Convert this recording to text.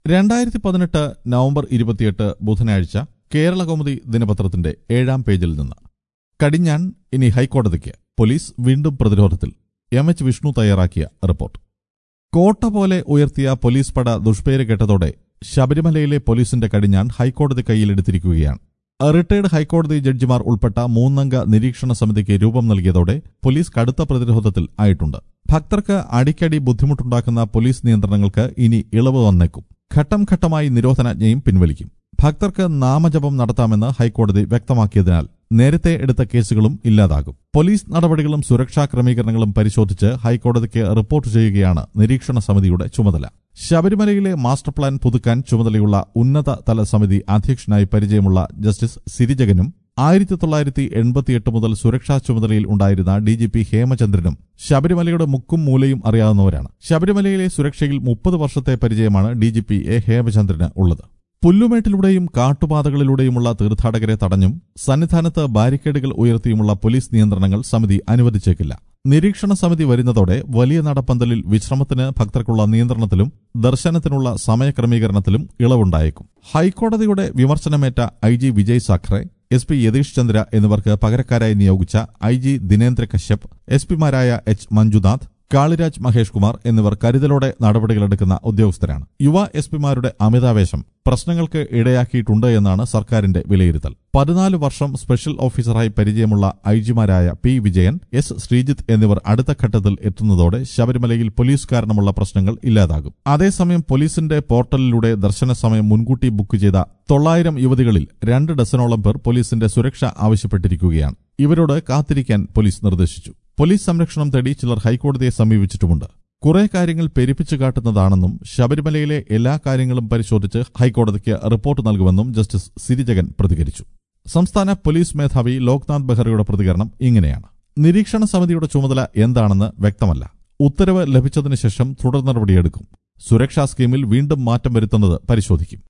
രണ്ടായിരത്തി പതിനെട്ട് നവംബർ ഇരുപത്തിയെട്ട് ബുധനാഴ്ച കേരളകൗമുദി ദിനപത്രത്തിന്റെ ഏഴാം പേജിൽ നിന്ന് കടിഞ്ഞാൻ ഇനി ഹൈക്കോടതിക്ക് പോലീസ് വീണ്ടും പ്രതിരോധത്തിൽ എം എച്ച് വിഷ്ണു തയ്യാറാക്കിയ റിപ്പോർട്ട് കോട്ട പോലെ ഉയർത്തിയ പോലീസ് പട ദുഷ്പേര് കേട്ടതോടെ ശബരിമലയിലെ പോലീസിന്റെ കടിഞ്ഞാൻ ഹൈക്കോടതി കൈയിലെടുത്തിരിക്കുകയാണ് റിട്ടയർഡ് ഹൈക്കോടതി ജഡ്ജിമാർ ഉൾപ്പെട്ട മൂന്നംഗ നിരീക്ഷണ സമിതിക്ക് രൂപം നൽകിയതോടെ പോലീസ് കടുത്ത പ്രതിരോധത്തിൽ ആയിട്ടുണ്ട് ഭക്തർക്ക് അടിക്കടി ബുദ്ധിമുട്ടുണ്ടാക്കുന്ന പോലീസ് നിയന്ത്രണങ്ങൾക്ക് ഇനി ഇളവ് വന്നേക്കും ഘട്ടം ഘട്ടമായി നിരോധനാജ്ഞയും പിൻവലിക്കും ഭക്തർക്ക് നാമജപം നടത്താമെന്ന് ഹൈക്കോടതി വ്യക്തമാക്കിയതിനാൽ നേരത്തെ എടുത്ത കേസുകളും ഇല്ലാതാകും പോലീസ് നടപടികളും സുരക്ഷാ ക്രമീകരണങ്ങളും പരിശോധിച്ച് ഹൈക്കോടതിക്ക് റിപ്പോർട്ട് ചെയ്യുകയാണ് നിരീക്ഷണ സമിതിയുടെ ചുമതല ശബരിമലയിലെ മാസ്റ്റർ പ്ലാൻ പുതുക്കാൻ ചുമതലയുള്ള ഉന്നത തല സമിതി അധ്യക്ഷനായി പരിചയമുള്ള ജസ്റ്റിസ് സിരിജഗനും ആയിരത്തി തൊള്ളായിരത്തി എൺപത്തിയെട്ട് മുതൽ സുരക്ഷാ ചുമതലയിൽ ഉണ്ടായിരുന്ന ഡി ജി പി ഹേമചന്ദ്രനും ശബരിമലയുടെ മുക്കും മൂലയും അറിയാവുന്നവരാണ് ശബരിമലയിലെ സുരക്ഷയിൽ മുപ്പത് വർഷത്തെ പരിചയമാണ് ഡി ജി പി എ ഹേമചന്ദ്രന് ഉള്ളത് പുല്ലുമേട്ടിലൂടെയും കാട്ടുപാതകളിലൂടെയുമുള്ള തീർത്ഥാടകരെ തടഞ്ഞും സന്നിധാനത്ത് ബാരിക്കേഡുകൾ ഉയർത്തിയുമുള്ള പോലീസ് നിയന്ത്രണങ്ങൾ സമിതി അനുവദിച്ചേക്കില്ല നിരീക്ഷണ സമിതി വരുന്നതോടെ വലിയ നടപ്പന്തലിൽ വിശ്രമത്തിന് ഭക്തർക്കുള്ള നിയന്ത്രണത്തിലും ദർശനത്തിനുള്ള സമയക്രമീകരണത്തിലും ഇളവുണ്ടായേക്കും ഹൈക്കോടതിയുടെ വിമർശനമേറ്റ I G Vijay Sakhare S P Yathish Chandra എന്നിവർക്ക് പകരക്കാരായി നിയോഗിച്ച I G Dinendra Kashyap S പിമാരായ എച്ച് മഞ്ജുനാഥ് കാളിരാജ് മഹേഷ് കുമാർ എന്നിവർ കരുതലോടെ നടപടികളെടുക്കുന്ന ഉദ്യോഗസ്ഥരാണ് യുവ എസ് പിമാരുടെ അമിതാവേശം പ്രശ്നങ്ങൾക്ക് ഇടയാക്കിയിട്ടുണ്ട് എന്നാണ് സർക്കാരിന്റെ വിലയിരുത്തൽ പതിനാല് വർഷം സ്പെഷ്യൽ ഓഫീസറായി പരിചയമുള്ള ഐജിമാരായ പി വിജയൻ എസ് ശ്രീജിത്ത് എന്നിവർ അടുത്ത ഘട്ടത്തിൽ എത്തുന്നതോടെ ശബരിമലയിൽ പോലീസ് കാരണമുള്ള പ്രശ്നങ്ങൾ ഇല്ലാതാകും അതേസമയം പോലീസിന്റെ പോർട്ടലിലൂടെ ദർശന സമയം മുൻകൂട്ടി ബുക്ക് ചെയ്ത തൊള്ളായിരം യുവതികളിൽ രണ്ട് ഡസനോളം പേർ പോലീസിന്റെ സുരക്ഷ ആവശ്യപ്പെട്ടിരിക്കുകയാണ് ഇവരോട് കാത്തിരിക്കാൻ പോലീസ് നിർദ്ദേശിച്ചു പോലീസ് സംരക്ഷണം തേടി ചിലർ ഹൈക്കോടതിയെ സമീപിച്ചിട്ടുമുണ്ട് കുറെ കാര്യങ്ങൾ പെരുപ്പിച്ചു കാട്ടുന്നതാണെന്നും ശബരിമലയിലെ എല്ലാ കാര്യങ്ങളും പരിശോധിച്ച് ഹൈക്കോടതിക്ക് റിപ്പോർട്ട് നൽകുമെന്നും ജസ്റ്റിസ് സിരിജഗൻ പ്രതികരിച്ചു സംസ്ഥാന പോലീസ് മേധാവി ലോക്നാഥ് ബെഹ്റയുടെ പ്രതികരണം ഇങ്ങനെയാണ് നിരീക്ഷണ സമിതിയുടെ ചുമതല എന്താണെന്ന് വ്യക്തമല്ല ഉത്തരവ് ലഭിച്ചതിനു ശേഷം തുടർ നടപടിയെടുക്കും സുരക്ഷാ സ്കീമിൽ വീണ്ടും മാറ്റം വരുത്തുന്നത് പരിശോധിക്കും